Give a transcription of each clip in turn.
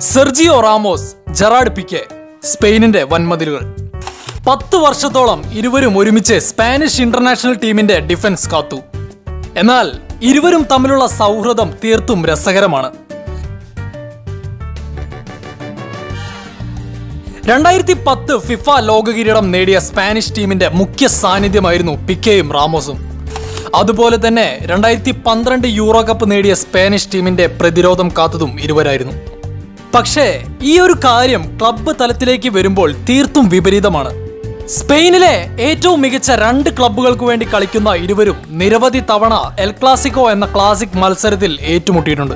Sergio Ramos Gerard പിക്കെ സ്പെയിനിന്റെ വൻമതിലുകൾ പത്ത് വർഷത്തോളം ഇരുവരും ഒരുമിച്ച് സ്പാനിഷ് ഇന്റർനാഷണൽ ടീമിന്റെ ഡിഫൻസ് കാത്തു എന്നാൽ ഇരുവരും തമ്മിലുള്ള സൗഹൃദം തീർത്തും രസകരമാണ് രണ്ടായിരത്തി പത്ത് ഫിഫ ലോക കിരീടം നേടിയ സ്പാനിഷ് ടീമിന്റെ മുഖ്യ സാന്നിധ്യമായിരുന്നു പിക്കെയും റാമോസും അതുപോലെ തന്നെ രണ്ടായിരത്തി പന്ത്രണ്ട് യൂറോ കപ്പ് നേടിയ സ്പാനിഷ് ടീമിന്റെ പ്രതിരോധം കാത്തതും ഇരുവരായിരുന്നു പക്ഷേ ഈ ഒരു കാര്യം ക്ലബ്ബ് തലത്തിലേക്ക് വരുമ്പോൾ തീർത്തും വിപരീതമാണ് സ്പെയിനിലെ ഏറ്റവും മികച്ച രണ്ട് ക്ലബ്ബുകൾക്ക് വേണ്ടി കളിക്കുന്ന ഇരുവരും നിരവധി തവണ എൽ ക്ലാസിക്കോ എന്ന ക്ലാസിക് മത്സരത്തിൽ ഏറ്റുമുട്ടിയിട്ടുണ്ട്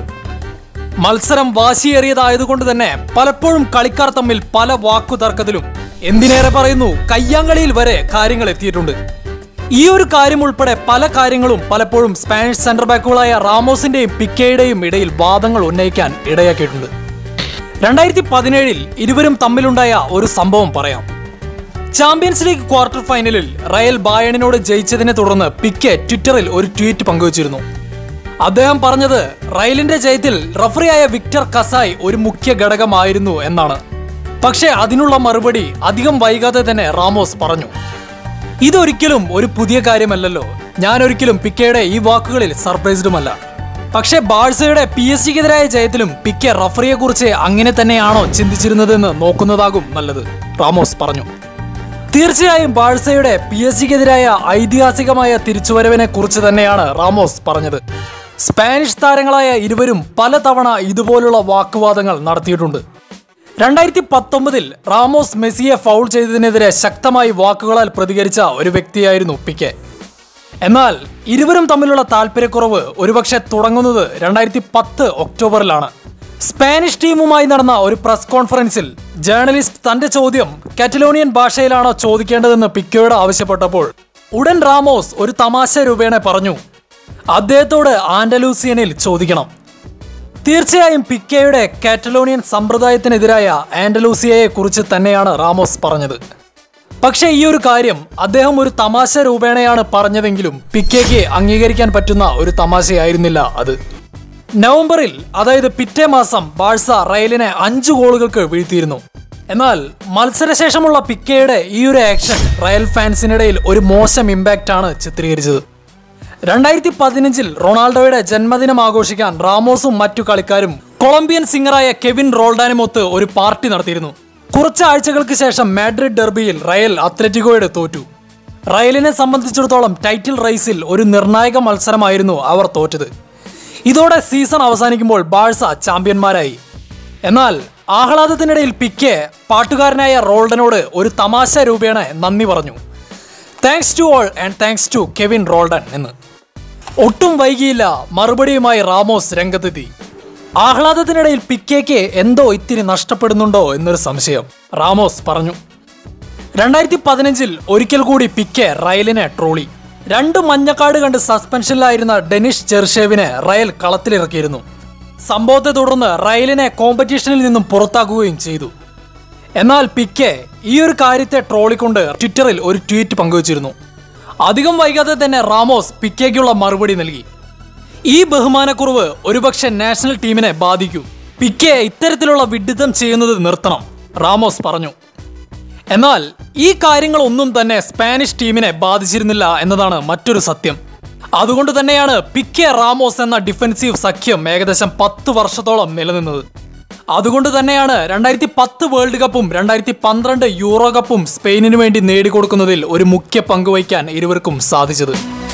മത്സരം വാശിയേറിയതായതുകൊണ്ട് തന്നെ പലപ്പോഴും കളിക്കാർ തമ്മിൽ പല വാക്കുതർക്കത്തിലും എന്തിനേറെ പറയുന്നു കയ്യാങ്കളിയിൽ വരെ കാര്യങ്ങൾ എത്തിയിട്ടുണ്ട് ഈ ഒരു കാര്യം ഉൾപ്പെടെ പല കാര്യങ്ങളും പലപ്പോഴും സ്പാനിഷ് സെന്റർ ബാക്കുകളായ റാമോസിന്റെയും പിക്കയുടെയും ഇടയിൽ വാദങ്ങൾ ഉന്നയിക്കാൻ ഇടയാക്കിയിട്ടുണ്ട് രണ്ടായിരത്തി പതിനേഴിൽ ഇരുവരും തമ്മിലുണ്ടായ ഒരു സംഭവം പറയാം ചാമ്പ്യൻസ് ലീഗ് ക്വാർട്ടർ ഫൈനലിൽ റയൽ ബായണിനോട് ജയിച്ചതിനെ തുടർന്ന് പിക്കെ ട്വിറ്ററിൽ ഒരു ട്വീറ്റ് പങ്കുവച്ചിരുന്നു അദ്ദേഹം പറഞ്ഞത് റയലിന്റെ ജയത്തിൽ റഫറിയായ വിക്ടർ കസായ് ഒരു മുഖ്യ ഘടകമായിരുന്നു എന്നാണ് പക്ഷേ അതിനുള്ള മറുപടി അധികം വൈകാതെ തന്നെ റാമോസ് പറഞ്ഞു ഇതൊരിക്കലും ഒരു പുതിയ കാര്യമല്ലല്ലോ ഞാൻ ഒരിക്കലും പിക്കയുടെ ഈ വാക്കുകളിൽ സർപ്രൈസ്ഡുമല്ല പക്ഷേ ബാഴ്സയുടെ പി എസ് ജിക്കെതിരായ ജയത്തിലും പിക്കെ റഫറിയെ കുറിച്ച് അങ്ങനെ തന്നെയാണോ ചിന്തിച്ചിരുന്നതെന്ന് നോക്കുന്നതാകും നല്ലത് റാമോസ് പറഞ്ഞു തീർച്ചയായും ബാഴ്സയുടെ പി എസ് ജിക്കെതിരായ ഐതിഹാസികമായ തിരിച്ചുവരവിനെ കുറിച്ച് തന്നെയാണ് റാമോസ് പറഞ്ഞത് സ്പാനിഷ് താരങ്ങളായ ഇരുവരും പലതവണ ഇതുപോലുള്ള വാക്കുവാദങ്ങൾ നടത്തിയിട്ടുണ്ട് രണ്ടായിരത്തി പത്തൊമ്പതിൽ റാമോസ് മെസ്സിയെ ഫൗൾ ചെയ്തതിനെതിരെ ശക്തമായി വാക്കുകളാൽ പ്രതികരിച്ച ഒരു വ്യക്തിയായിരുന്നു പിക്കെ എന്നാൽ ഇരുവരും തമ്മിലുള്ള താല്പര്യക്കുറവ് ഒരുപക്ഷെ തുടങ്ങുന്നത് രണ്ടായിരത്തി പത്ത് ഒക്ടോബറിലാണ് സ്പാനിഷ് ടീമുമായി നടന്ന ഒരു പ്രസ് കോൺഫറൻസിൽ ജേർണലിസ്റ്റ് തന്റെ ചോദ്യം കാറ്റലോണിയൻ ഭാഷയിലാണോ ചോദിക്കേണ്ടതെന്ന് പിക്കയോട് ആവശ്യപ്പെട്ടപ്പോൾ ഉടൻ റാമോസ് ഒരു തമാശ രൂപേണ പറഞ്ഞു അദ്ദേഹത്തോട് ആൻഡലൂസിയനിൽ ചോദിക്കണം തീർച്ചയായും പിക്കയുടെ കാറ്റലോണിയൻ സമ്പ്രദായത്തിനെതിരായ ആൻഡലൂസിയയെ കുറിച്ച് തന്നെയാണ് റാമോസ് പറഞ്ഞത് പക്ഷേ ഈ ഒരു കാര്യം അദ്ദേഹം ഒരു തമാശ രൂപേണയാണ് പറഞ്ഞതെങ്കിലും പിക്കയ്ക്ക് അംഗീകരിക്കാൻ പറ്റുന്ന ഒരു തമാശയായിരുന്നില്ല അത് നവംബറിൽ അതായത് പിറ്റേ മാസം ബാഴ്സ റയലിനെ അഞ്ചു ഗോളുകൾക്ക് വീഴ്ത്തിയിരുന്നു എന്നാൽ മത്സരശേഷമുള്ള പിക്കയുടെ ഈ ഒരു ആക്ഷൻ റയൽ ഫാൻസിനിടയിൽ ഒരു മോശം ഇമ്പാക്റ്റ് ആണ് ചിത്രീകരിച്ചത് രണ്ടായിരത്തി പതിനഞ്ചിൽ റൊണാൾഡോയുടെ ജന്മദിനം ആഘോഷിക്കാൻ റാമോസും മറ്റു കളിക്കാരും കൊളംബിയൻ സിംഗറായ കെവിൻ റോൾഡാനുമൊത്ത് ഒരു പാർട്ടി നടത്തിയിരുന്നു കുറച്ച് ആഴ്ചകൾക്ക് ശേഷം മാഡ്രിഡ് ഡെർബിയിൽ റയൽ അത്ലറ്റിക്കോയുടെ തോറ്റു റയലിനെ സംബന്ധിച്ചിടത്തോളം ടൈറ്റിൽ റേസിൽ ഒരു നിർണായക മത്സരമായിരുന്നു അവർ തോറ്റത് ഇതോടെ സീസൺ അവസാനിക്കുമ്പോൾ ബാഴ്സ ചാമ്പ്യന്മാരായി എന്നാൽ ആഹ്ലാദത്തിനിടയിൽ പിക്കെ പാട്ടുകാരനായ റോൾഡനോട് ഒരു തമാശ രൂപേണ നന്ദി പറഞ്ഞു thanks to all and thanks to Kevin Roldan എന്ന് ഒട്ടും വൈകിയില്ല മറുപടിയുമായി റാമോസ് രംഗത്തെത്തി ആഹ്ലാദത്തിനിടയിൽ പിക്കേക്ക് എന്തോ ഇത്തിരി നഷ്ടപ്പെടുന്നുണ്ടോ എന്നൊരു സംശയം റാമോസ് പറഞ്ഞു രണ്ടായിരത്തി പതിനഞ്ചിൽ ഒരിക്കൽ കൂടി പിക്കെ റയലിനെ ട്രോളി രണ്ട് മഞ്ഞക്കാട് കണ്ട് സസ്പെൻഷനിലായിരുന്ന ഡെനിഷ് ചെർഷേവിനെ റയൽ കളത്തിലിറക്കിയിരുന്നു സംഭവത്തെ തുടർന്ന് റയലിനെ കോമ്പറ്റീഷനിൽ നിന്നും പുറത്താക്കുകയും ചെയ്തു എന്നാൽ പിക്കെ ഈ ഒരു കാര്യത്തെ ട്രോളിക്കൊണ്ട് ട്വിറ്ററിൽ ഒരു ട്വീറ്റ് പങ്കുവച്ചിരുന്നു അധികം വൈകാതെ തന്നെ റാമോസ് പിക്കേക്കുള്ള മറുപടി നൽകി ഈ ബഹുമാനക്കുറവ് ഒരുപക്ഷെ നാഷണൽ ടീമിനെ ബാധിക്കും പിക്കെ ഇത്തരത്തിലുള്ള വിഡിത്തം ചെയ്യുന്നത് നിർത്തണം റാമോസ് പറഞ്ഞു എന്നാൽ ഈ കാര്യങ്ങളൊന്നും തന്നെ സ്പാനിഷ് ടീമിനെ ബാധിച്ചിരുന്നില്ല എന്നതാണ് മറ്റൊരു സത്യം അതുകൊണ്ട് തന്നെയാണ് പിക്കെ റാമോസ് എന്ന ഡിഫൻസീവ് സഖ്യം ഏകദേശം പത്ത് വർഷത്തോളം നിലനിന്നത് അതുകൊണ്ട് തന്നെയാണ് രണ്ടായിരത്തി പത്ത് വേൾഡ് കപ്പും രണ്ടായിരത്തി പന്ത്രണ്ട് യൂറോ കപ്പും സ്പെയിനിനു വേണ്ടി നേടിക്കൊടുക്കുന്നതിൽ ഒരു മുഖ്യ പങ്ക് വഹിക്കാൻ ഇരുവർക്കും സാധിച്ചത്